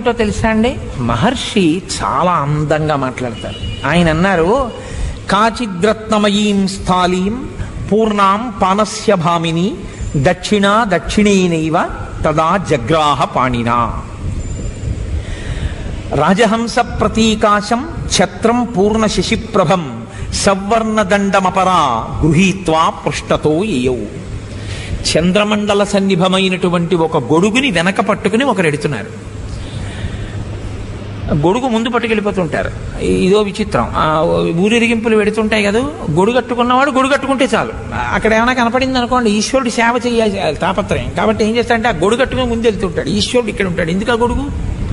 ఏమిటో తెలుసా అండి మహర్షి చాలా అందంగా మాట్లాడతారు ఆయన అన్నారు కాచిద్రత్నమయీం స్థాళీం పూర్ణాం పానస్య భామిని దక్షిణా దక్షిణేనైవ తదా జగ్రాహ పాణినా రాజహంస ప్రతీకాశం ఛత్రం పూర్ణ శశిప్రభం సవర్ణదండమపరా గృహీత్వా పృష్ఠతో ఏయౌ చంద్రమండల సన్నిభమైనటువంటి ఒక గొడుగుని వెనక పట్టుకుని ఒకరు ఎడుతున్నారు గొడుగు ముందు పట్టుకెళ్ళిపోతుంటారు ఇదో విచిత్రం ఆ ఊరిరిగింపులు పెడుతుంటాయి కదా గొడుగు కట్టుకున్నవాడు గొడుగు కట్టుకుంటే చాలు అక్కడ ఏమైనా కనపడింది అనుకోండి ఈశ్వరుడు సేవ చేయాలి తాపత్రయం కాబట్టి ఏం చేస్తాడంటే ఆ గొడుగు కట్టుకుని ముందు వెళ్తుంటాడు ఈశ్వరుడు ఇక్కడ ఉంటాడు ఎందుకు ఆ గొడుగు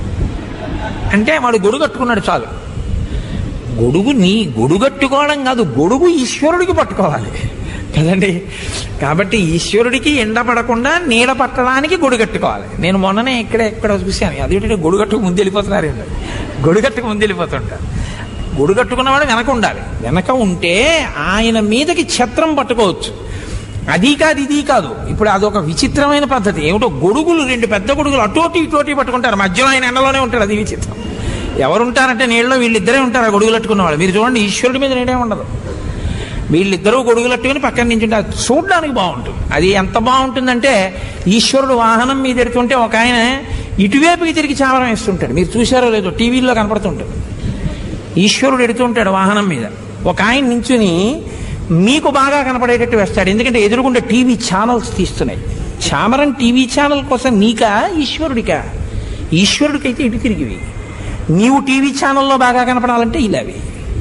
అంటే వాడు గొడుగు కట్టుకున్నాడు చాలు గొడుగు నీ గొడుగు కట్టుకోవడం కాదు గొడుగు ఈశ్వరుడికి పట్టుకోవాలి కదండి కాబట్టి ఈశ్వరుడికి ఎండ పడకుండా నీడ పట్టడానికి గొడుగు కట్టుకోవాలి నేను మొన్ననే ఇక్కడ ఎక్కడ చూశాను అదేంటంటే గొడుగు కట్టుకు ముందు వెళ్ళిపోతున్నారు ఏంటో గొడుగు కట్టుకు ముందు వెళ్ళిపోతుంటారు గొడుగు కట్టుకున్నవాడు వెనక ఉండాలి వెనక ఉంటే ఆయన మీదకి ఛత్రం పట్టుకోవచ్చు అది కాదు ఇది కాదు ఇప్పుడు అదొక విచిత్రమైన పద్ధతి ఏమిటో గొడుగులు రెండు పెద్ద గొడుగులు అటోటి ఇటోటి పట్టుకుంటారు మధ్యలో ఆయన ఎండలోనే ఉంటాడు అది విచిత్రం ఎవరుంటారంటే నీళ్ళలో వీళ్ళిద్దరే ఉంటారు ఆ గొడుగులు కట్టుకున్న వాళ్ళు మీరు చూడండి ఈశ్వరుడి మీద నీడే ఉండదు వీళ్ళిద్దరూ గొడుగులు కట్టుకుని పక్కన నుంచి ఉంటారు చూడడానికి బాగుంటుంది అది ఎంత బాగుంటుందంటే ఈశ్వరుడు వాహనం మీద ఎడుతుంటే ఒక ఆయన ఇటువైపుకి తిరిగి చావరం వేస్తుంటాడు మీరు చూసారో లేదో టీవీల్లో కనపడుతుంటుంది ఈశ్వరుడు ఎడుతుంటాడు వాహనం మీద ఒక ఆయన నించుని మీకు బాగా కనపడేటట్టు వేస్తాడు ఎందుకంటే ఎదురుగుండా టీవీ ఛానల్స్ తీస్తున్నాయి చామరం టీవీ ఛానల్ కోసం నీకా ఈశ్వరుడికా ఈశ్వరుడికైతే ఇటు తిరిగివి నీవు టీవీ ఛానల్లో బాగా కనపడాలంటే ఇలావి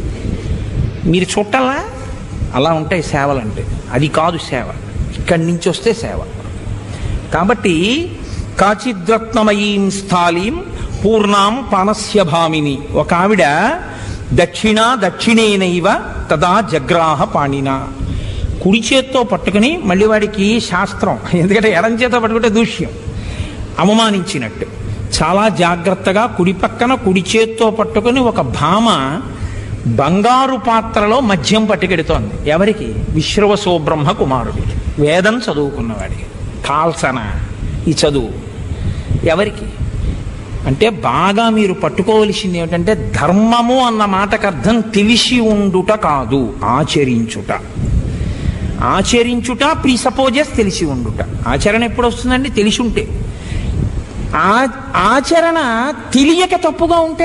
మీరు చుట్టాలా అలా ఉంటాయి సేవలంటే అది కాదు సేవ ఇక్కడి నుంచి వస్తే సేవ కాబట్టి కాచిద్రత్నమయీం స్థాళీం పూర్ణాం పానస్య భామిని ఒక ఆవిడ దక్షిణ దక్షిణేనైవ తదా జగ్రాహ పాణిన కుడి చేత్తో పట్టుకుని మళ్ళీ వాడికి శాస్త్రం ఎందుకంటే ఎడం చేత్తో పట్టుకుంటే దూష్యం అవమానించినట్టు చాలా జాగ్రత్తగా కుడి పక్కన కుడి చేత్తో పట్టుకుని ఒక భామ బంగారు పాత్రలో మద్యం పట్టుకెడుతోంది ఎవరికి విశ్రవసో బ్రహ్మ కుమారుడికి వేదం చదువుకున్నవాడికి కాల్సన ఈ చదువు ఎవరికి అంటే బాగా మీరు పట్టుకోవలసింది ఏమిటంటే ధర్మము అన్న మాటకు అర్థం తెలిసి ఉండుట కాదు ఆచరించుట ఆచరించుట ప్రీసపోజెస్ తెలిసి ఉండుట ఆచరణ ఎప్పుడు వస్తుందండి తెలిసి ఉంటే ఆ ఆచరణ తెలియక తప్పుగా ఉంటే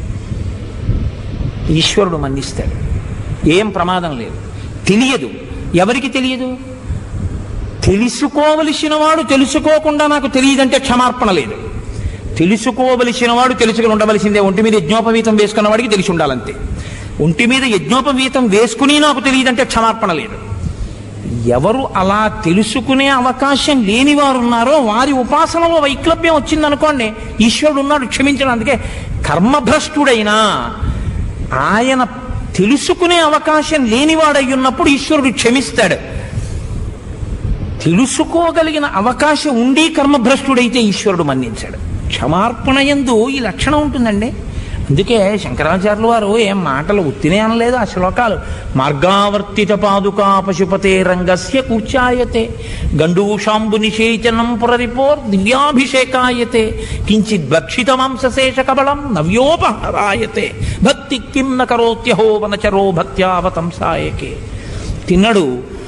ఈశ్వరుడు మన్నిస్తాడు ఏం ప్రమాదం లేదు తెలియదు ఎవరికి తెలియదు తెలుసుకోవలసిన వాడు తెలుసుకోకుండా నాకు తెలియదంటే క్షమార్పణ లేదు తెలుసుకోవలసిన వాడు తెలుసుకుని ఉండవలసిందే ఒంటి మీద యజ్ఞోపవీతం వేసుకున్న వాడికి తెలిసి ఉండాలంతే ఒంటి మీద యజ్ఞోపవీతం వేసుకుని నాకు తెలియదంటే క్షమార్పణ లేదు ఎవరు అలా తెలుసుకునే అవకాశం లేని వారు ఉన్నారో వారి ఉపాసనలో వైక్లభ్యం వచ్చిందనుకోండి ఈశ్వరుడు ఉన్నాడు క్షమించడం అందుకే కర్మభ్రష్టుడైనా ఆయన తెలుసుకునే అవకాశం లేనివాడై ఉన్నప్పుడు ఈశ్వరుడు క్షమిస్తాడు తెలుసుకోగలిగిన అవకాశం ఉండి కర్మభ్రష్టుడైతే ఈశ్వరుడు మన్నించాడు క్షమార్పణ ఎందు ఈ లక్షణం ఉంటుందండి అందుకే శంకరాచార్యుల వారు ఏం మాటలు ఉత్తినే అనలేదు ఆ శ్లోకాలు మార్గావర్తిత పాదుకా పశుపతే రంగస్య కూర్చాయతే గండూషాంబు నిషేచనం పురరిపోర్ దివ్యాభిషేకాయతే కించిత్ భక్షిత మాంసశేష కబళం నవ్యోపహరాయతే భక్తి కిం న కరోత్యహో వనచరో భక్త్యావతంసాయకే తిన్నడు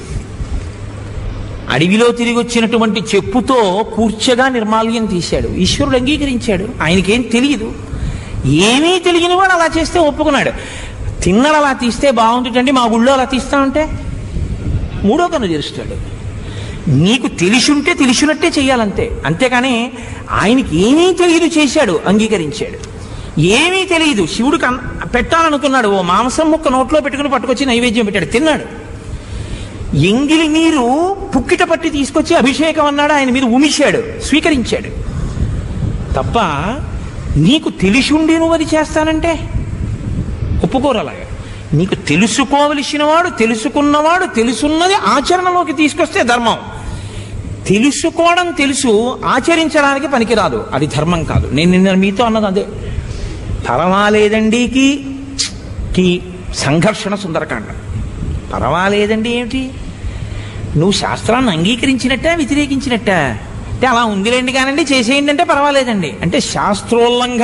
అడవిలో తిరిగి వచ్చినటువంటి చెప్పుతో కూర్చగా నిర్మాల్యం తీశాడు ఈశ్వరుడు అంగీకరించాడు ఆయనకేం తెలియదు ఏమీ తెలియని వాడు అలా చేస్తే ఒప్పుకున్నాడు తిన్నడు అలా తీస్తే బాగుంటుందండి మా గుళ్ళో అలా తీస్తామంటే మూడో కన్ను తెరుస్తాడు నీకు తెలిసుంటే తెలిసినట్టే చెయ్యాలంతే అంతేకాని ఆయనకి ఏమీ తెలియదు చేశాడు అంగీకరించాడు ఏమీ తెలియదు శివుడికి అన్- పెట్టాలనుకున్నాడు ఓ మాంసం ముక్క నోట్లో పెట్టుకుని పట్టుకొచ్చి నైవేద్యం పెట్టాడు తిన్నాడు ఎంగిలి నీరు పుక్కిట పట్టి తీసుకొచ్చి అభిషేకం అన్నాడు ఆయన మీద ఉమిశాడు స్వీకరించాడు తప్ప నీకు తెలిసి ఉండి నువ్వు అది చేస్తానంటే ఒప్పుకోరు అలాగా నీకు తెలుసుకోవలసిన వాడు తెలుసుకున్నవాడు తెలుసున్నది ఆచరణలోకి తీసుకొస్తే ధర్మం తెలుసుకోవడం తెలుసు ఆచరించడానికి పనికిరాదు అది ధర్మం కాదు నేను నిన్న మీతో అన్నది అదే పర్వాలేదండికి కి సంఘర్షణ సుందరకాండ పర్వాలేదండి ఏమిటి నువ్వు శాస్త్రాన్ని అంగీకరించినట్ట వ్యతిరేకించినట్ట అంటే అలా ఉందిలేండి కానండి చేసేయండి అంటే పర్వాలేదండి అంటే శాస్త్రోల్లంఘన